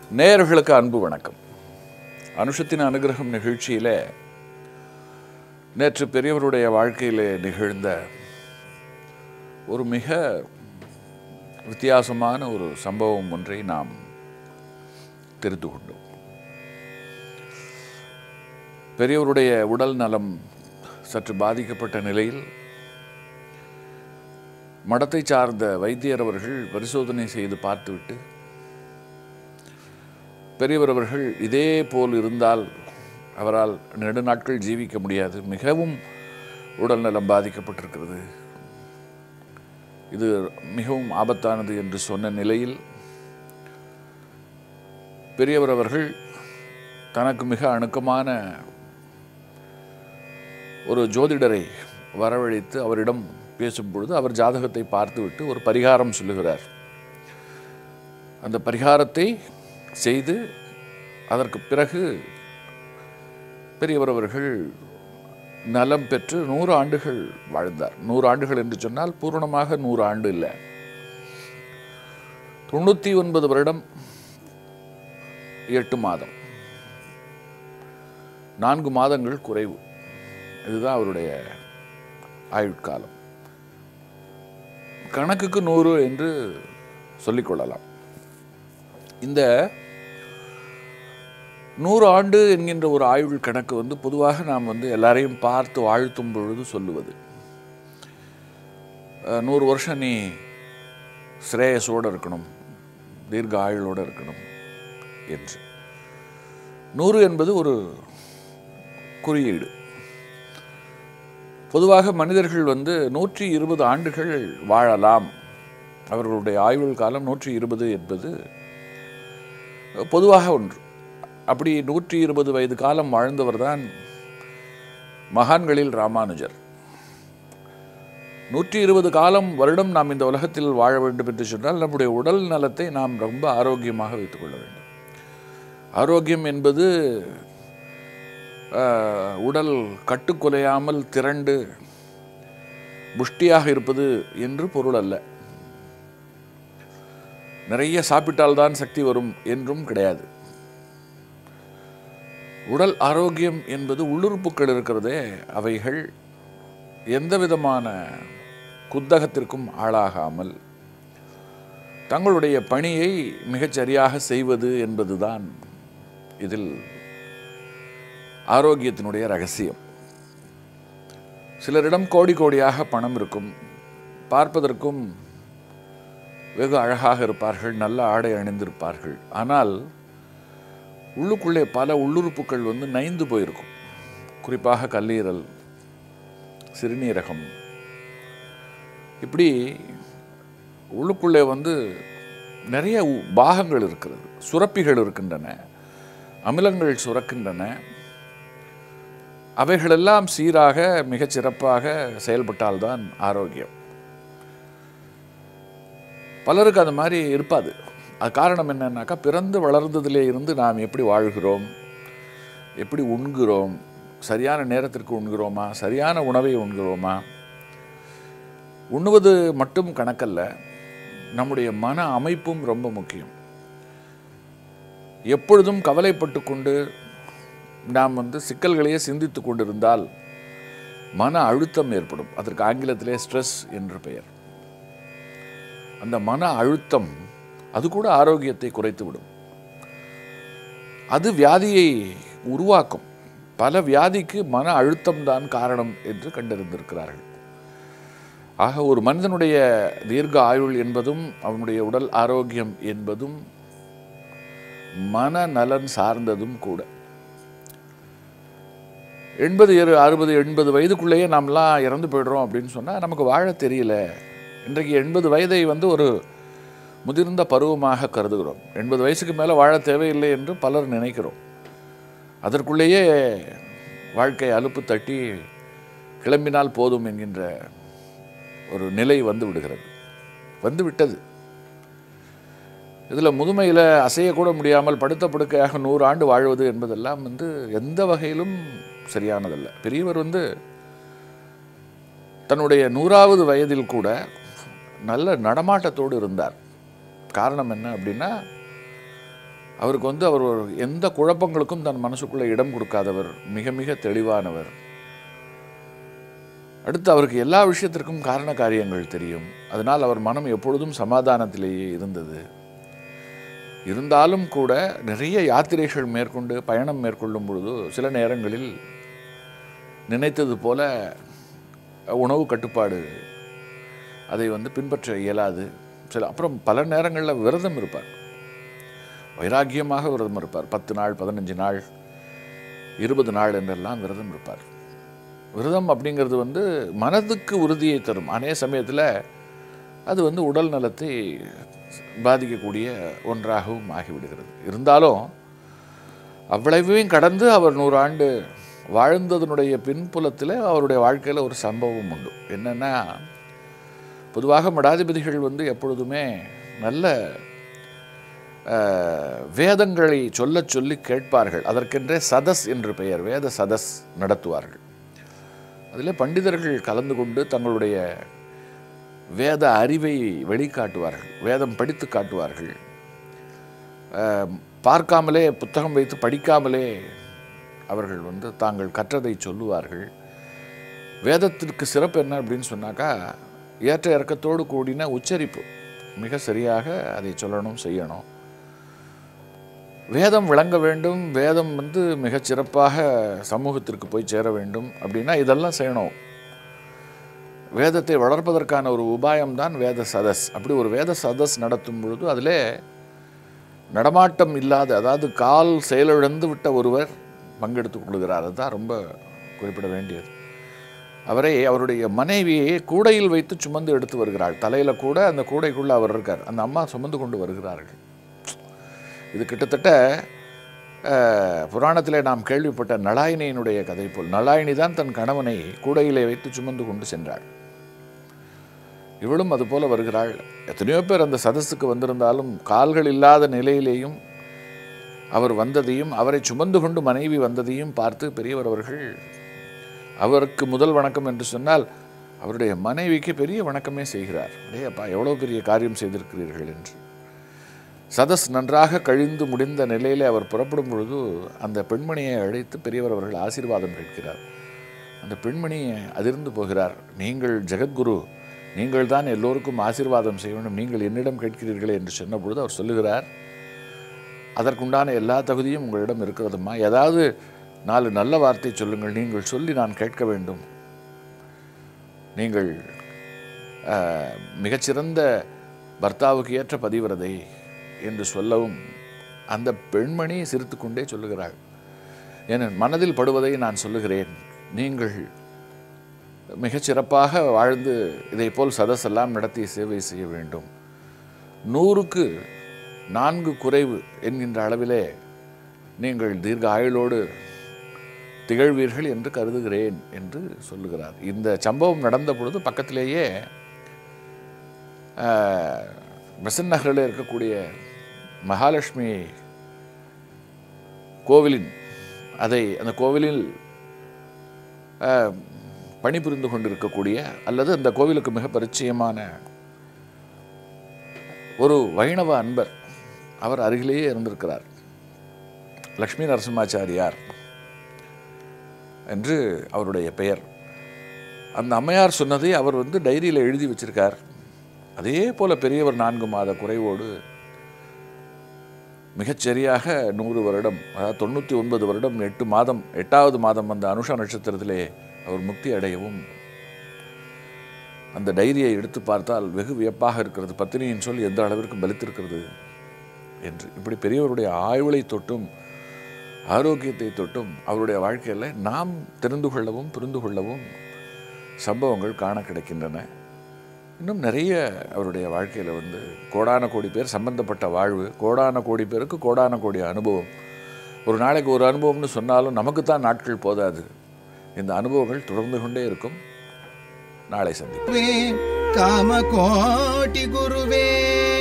நேயர்களுக்கு அன்பு வணக்கம் அனுஷத்தின் அனுகிரகம் நிகழ்ச்சியிலே நேற்று பெரியவருடைய வாழ்க்கையிலே நிகழ்ந்த ஒரு மிக வித்தியாசமான ஒரு சம்பவம் ஒன்றை நாம் தெரிந்து கொண்டோம் பெரியவருடைய உடல் நலம் சற்று பாதிக்கப்பட்ட நிலையில் மடத்தை சார்ந்த வைத்தியர் அவர்கள் பரிசோதனை செய்து பார்த்துவிட்டு பெரியவர் அவர்கள் இதே போல் இருந்தால் அவரால் நெடுநாட்கள் ஜீவிக்க முடியாது மிகவும் உடல் நலம் பாதிக்கப்பட்டிருக்கிறது இது மிகவும் ஆபத்தானது என்று சொன்ன நிலையில் பெரியவர் அவர்கள் தனக்கு மிக அணுக்கமான ஒரு ஜோதிடரை வரவழைத்து அவரிடம் பேசும்பொழுது அவர் ஜாதகத்தை பார்த்துவிட்டு ஒரு பரிகாரம் சொல்லுகிறார் அந்த பரிகாரத்தை செய்து அதற்கு பிறகு பெரியவர் அவர்கள் நலம் பெற்று நூறு ஆண்டுகள் வாழ்ந்தார் நூறு ஆண்டுகள் என்று சொன்னால் பூரணமாக நூறு ஆண்டு இல்லை தொண்ணூற்றி ஒன்பது வருடம் எட்டு மாதம் நான்கு மாதங்கள் குறைவு இதுதான் அவருடைய ஆயுட்காலம் கணக்குக்கு நூறு என்று சொல்லிக்கொள்ளலாம் இந்த நூறு ஆண்டு என்கின்ற ஒரு ஆயுள் கணக்கு வந்து பொதுவாக நாம் வந்து எல்லாரையும் பார்த்து வாழ்த்தும் பொழுது சொல்லுவது அஹ், நூறு வருஷம் நீ ஸ்ரேயஸோடு இருக்கணும் தீர்க்க ஆயுளோடு இருக்கணும் என்று நூறு என்பது ஒரு குறியீடு பொதுவாக மனிதர்கள் வந்து நூற்றி இருபது ஆண்டுகள் வாழலாம் அவர்களுடைய ஆயுள் காலம் நூற்றி இருபது என்பது பொதுவாக ஒன்று அப்படி நூற்றி இருபது வயது காலம் வாழ்ந்தவர் தான் மகான்களில் ராமானுஜர் நூற்றி இருபது காலம் வருடம் நாம் இந்த உலகத்தில் வாழ வேண்டும் என்று சொன்னால் நம்முடைய உடல் நலத்தை நாம் ரொம்ப ஆரோக்கியமாக வைத்துக்கொள்ள வேண்டும் ஆரோக்கியம் என்பது ஆஹ், உடல் கட்டுக்குலையாமல் திரண்டு புஷ்டியாக இருப்பது என்று பொருள் அல்ல நிறைய சாப்பிட்டால்தான் சக்தி வரும் என்றும் கிடையாது உடல் ஆரோக்கியம் என்பது உள்ளுறுப்புகள் இருக்கிறதே அவைகள் எந்த விதமான குத்தகத்திற்கும் ஆளாகாமல் தங்களுடைய பணியை மிகச்சரியாக செய்வது என்பதுதான் இதில் ஆரோக்கியத்தினுடைய ரகசியம் சிலரிடம் கோடி கோடியாக பணம் இருக்கும் பார்ப்பதற்கும் வெகு அழகாக இருப்பார்கள் நல்ல ஆடை அணிந்திருப்பார்கள் ஆனால் உள்ளுக்குள்ளே பல உள்ளுறுப்புகள் வந்து நைந்து போயிருக்கும் குறிப்பாக கல்லீரல் சிறுநீரகம் இப்படி உள்ளுக்குள்ளே வந்து நிறைய உ- பாகங்கள் இருக்கிறது சுரப்பிகள் இருக்கின்றன அமிலங்கள் சுரக்கின்றன அவைகளெல்லாம் சீராக மிகச் சிறப்பாக செயல்பட்டால்தான் ஆரோக்கியம் பலருக்கு அது மாதிரி இருப்பாது அது காரணம் என்னன்னாக்கா பிறந்து வளர்ந்ததிலே இருந்து நாம் எப்படி வாழ்கிறோம் எப்படி உண்கிறோம் சரியான நேரத்திற்கு உண்கிறோமா சரியான உணவை உண்கிறோமா உண்ணுவது மட்டும் கணக்கல்ல நம்முடைய மன அமைப்பும் ரொம்ப முக்கியம் எப்பொழுதும் கவலைப்பட்டு கொண்டு நாம் வந்து சிக்கல்களையே சிந்தித்து கொண்டிருந்தால் மன அழுத்தம் ஏற்படும் அதற்கு ஆங்கிலத்திலே ஸ்ட்ரெஸ் என்று பெயர் அந்த மன அழுத்தம் அது கூட ஆரோக்கியத்தை குறைத்துவிடும் அது வியாதியை உருவாக்கும் பல வியாதிக்கு மன அழுத்தம் தான் காரணம் என்று கண்டறிந்திருக்கிறார்கள் ஆக ஒரு மனிதனுடைய தீர்க்க ஆயுள் என்பதும் அவனுடைய உடல் ஆரோக்கியம் என்பதும் மன நலன் சார்ந்ததும் கூட எண்பது ஏழு அறுபது எண்பது வயதுக்குள்ளேயே நாமெல்லாம் இறந்து போயிடுறோம் அப்படின்னு சொன்னால் நமக்கு வாழ தெரியல இன்றைக்கு எண்பது வயதை வந்து ஒரு முதிர்ந்த பருவமாக கருதுகிறோம் எண்பது வயசுக்கு மேலே வாழ தேவையில்லை என்று பலர் நினைக்கிறோம் அதற்குள்ளேயே வாழ்க்கை அலுப்பு தட்டி கிளம்பினால் போதும் என்கின்ற ஒரு நிலை வந்து விடுகிறது வந்து விட்டது இதில் முதுமையில் அசையக்கூட முடியாமல் படுத்த படுக்கையாக நூறு ஆண்டு வாழ்வது என்பதெல்லாம் வந்து எந்த வகையிலும் சரியானதல்ல பெரியவர் வந்து தன்னுடைய நூறாவது வயதில் கூட நல்ல நடமாட்டத்தோடு இருந்தார் காரணம் என்ன அப்படின்னா அவருக்கு வந்து அவர் ஒரு எந்த குழப்பங்களுக்கும் தன் மனசுக்குள்ளே இடம் கொடுக்காதவர் மிக மிக தெளிவானவர் அடுத்து அவருக்கு எல்லா விஷயத்திற்கும் காரண காரியங்கள் தெரியும் அதனால் அவர் மனம் எப்பொழுதும் சமாதானத்திலேயே இருந்தது இருந்தாலும் கூட நிறைய யாத்திரைகள் மேற்கொண்டு பயணம் மேற்கொள்ளும் பொழுது சில நேரங்களில் நினைத்தது போல உணவு கட்டுப்பாடு அதை வந்து பின்பற்ற இயலாது சில அப்புறம் பல நேரங்களில் விரதம் இருப்பார் வைராக்கியமாக விரதம் இருப்பார் பத்து நாள் பதினஞ்சு நாள் இருபது நாள் என்றெல்லாம் விரதம் இருப்பார் விரதம் அப்படிங்கிறது வந்து மனதுக்கு உறுதியை தரும் அதே சமயத்தில் அது வந்து உடல் நலத்தை பாதிக்கக்கூடிய ஒன்றாகவும் ஆகிவிடுகிறது இருந்தாலும் அவ்வளவையும் கடந்து அவர் நூறு ஆண்டு வாழ்ந்ததனுடைய பின்புலத்தில் அவருடைய வாழ்க்கையில் ஒரு சம்பவம் உண்டு என்னென்னா பொதுவாக மடாதிபதிகள் வந்து எப்பொழுதுமே நல்ல அஹ், வேதங்களை சொல்லச் சொல்லி கேட்பார்கள் அதற்கென்றே சதஸ் என்று பெயர் வேத சதஸ் நடத்துவார்கள் அதில் பண்டிதர்கள் கலந்து கொண்டு தங்களுடைய வேத அறிவை வெளிக்காட்டுவார்கள் வேதம் படித்து காட்டுவார்கள் அஹ், பார்க்காமலே புத்தகம் வைத்து படிக்காமலே அவர்கள் வந்து தாங்கள் கற்றதை சொல்லுவார்கள் வேதத்திற்கு சிறப்பு என்ன அப்படின்னு சொன்னாக்கா ஏற்ற இறக்கத்தோடு கூடின உச்சரிப்பு மிக சரியாக அதை சொல்லணும் செய்யணும் வேதம் விளங்க வேண்டும் வேதம் வந்து மிகச் சிறப்பாக சமூகத்திற்கு போய் சேர வேண்டும் அப்படின்னா இதெல்லாம் செய்யணும் வேதத்தை வளர்ப்பதற்கான ஒரு உபாயம்தான் வேத சதஸ் அப்படி ஒரு வேத சதஸ் நடத்தும் பொழுது அதிலே நடமாட்டம் இல்லாத அதாவது கால் செயலிழந்து விட்ட ஒருவர் பங்கெடுத்துக் கொள்கிறார் அதுதான் ரொம்ப குறிப்பிட வேண்டியது அவரை அவருடைய மனைவியை கூடையில் வைத்து சுமந்து எடுத்து வருகிறாள் தலையில் கூட அந்த கூடைக்குள்ளே அவர் இருக்கார் அந்த அம்மா சுமந்து கொண்டு வருகிறார்கள் இது கிட்டத்தட்ட அஹ், புராணத்திலே நாம் கேள்விப்பட்ட நலாயினியினுடைய கதை போல் நலாயினி தான் தன் கணவனை கூடையிலே வைத்து சுமந்து கொண்டு சென்றாள் இவளும் அதுபோல வருகிறாள் எத்தனையோ பேர் அந்த சதஸுக்கு வந்திருந்தாலும் கால்கள் இல்லாத நிலையிலேயும் அவர் வந்ததையும் அவரை சுமந்து கொண்டு மனைவி வந்ததையும் பார்த்து பெரியவர் அவர்கள் அவருக்கு முதல் வணக்கம் என்று சொன்னால் அவருடைய மனைவிக்கு பெரிய வணக்கமே செய்கிறார் அடே அப்பா எவ்வளோ பெரிய காரியம் செய்திருக்கிறீர்கள் என்று சதஸ் நன்றாக கழிந்து முடிந்த நிலையிலே அவர் புறப்படும் பொழுது அந்த பெண்மணியை அழைத்து பெரியவர் அவர்கள் ஆசீர்வாதம் கேட்கிறார் அந்த பெண்மணி அதிர்ந்து போகிறார் நீங்கள் ஜெகத்குரு நீங்கள் தான் எல்லோருக்கும் ஆசீர்வாதம் செய்ய வேண்டும் நீங்கள் என்னிடம் கேட்கிறீர்களே என்று சொன்ன பொழுது அவர் சொல்லுகிறார் அதற்குண்டான எல்லா தகுதியும் உங்களிடம் இருக்கிறதுமா ஏதாவது நாலு நல்ல வார்த்தை சொல்லுங்கள் நீங்கள் சொல்லி நான் கேட்க வேண்டும் நீங்கள் ஆஹ், மிகச்சிறந்த பர்த்தாவுக்கு ஏற்ற பதிவிரதை என்று சொல்லவும் அந்த பெண்மணி சிரித்துக்கொண்டே சொல்லுகிறாள் என் மனதில் படுவதை நான் சொல்லுகிறேன் நீங்கள் மிகச்சிறப்பாக வாழ்ந்து இதைப்போல் சதஸெல்லாம் நடத்தி சேவை செய்ய வேண்டும் நூறுக்கு நான்கு குறைவு என்கின்ற அளவிலே நீங்கள் தீர்க்க ஆயுளோடு திகழ்வீர்கள் என்று கருதுகிறேன் என்று சொல்லுகிறார் இந்த சம்பவம் நடந்த பொழுது பக்கத்திலேயே ஆஹ், பெசன் நகரில் இருக்கக்கூடிய மகாலட்சுமி கோவிலின் அதை அந்த கோவிலில் ஆஹ், பணிபுரிந்து கொண்டிருக்கக்கூடிய அல்லது அந்த கோவிலுக்கு மிக பரிச்சயமான ஒரு வைணவ அன்பர் அவர் அருகிலேயே இருந்திருக்கிறார் லக்ஷ்மி நரசிம்மாச்சாரியார் என்று அவருடைய பெயர் அந்த அம்மையார் சொன்னதை அவர் வந்து டைரியில் எழுதி வச்சிருக்கார் அதே போல பெரியவர் நான்கு மாத குறைவோடு மிகச்சரியாக நூறு வருடம் அதாவது தொண்ணூற்றி ஒன்பது வருடம் எட்டு மாதம் எட்டாவது மாதம் அந்த அனுஷா நட்சத்திரத்திலே அவர் முக்தி அடையவும் அந்த டைரியை எடுத்து பார்த்தால் வெகு வியப்பாக இருக்கிறது பத்தினியின் சொல் எந்த அளவிற்கு பலித்திருக்கிறது என்று இப்படி பெரியவருடைய ஆய்வுளை தொட்டும் ஆரோக்கியத்தை தொட்டும் அவருடைய வாழ்க்கையில் நாம் தெரிந்து கொள்ளவும் புரிந்து கொள்ளவும் சம்பவங்கள் காண கிடைக்கின்றன இன்னும் நிறைய அவருடைய வாழ்க்கையில் வந்து கோடான கோடி பேர் சம்பந்தப்பட்ட வாழ்வு கோடான கோடி பேருக்கு கோடான கோடி அனுபவம் ஒரு நாளைக்கு ஒரு அனுபவம்னு சொன்னாலும் நமக்கு தான் நாட்கள் போதாது இந்த அனுபவங்கள் தொடர்ந்து கொண்டே இருக்கும் நாளை சந்திப்போம் ಗುರುವೇ ಕಾಮಕೋಟಿ ಗುರುವೇ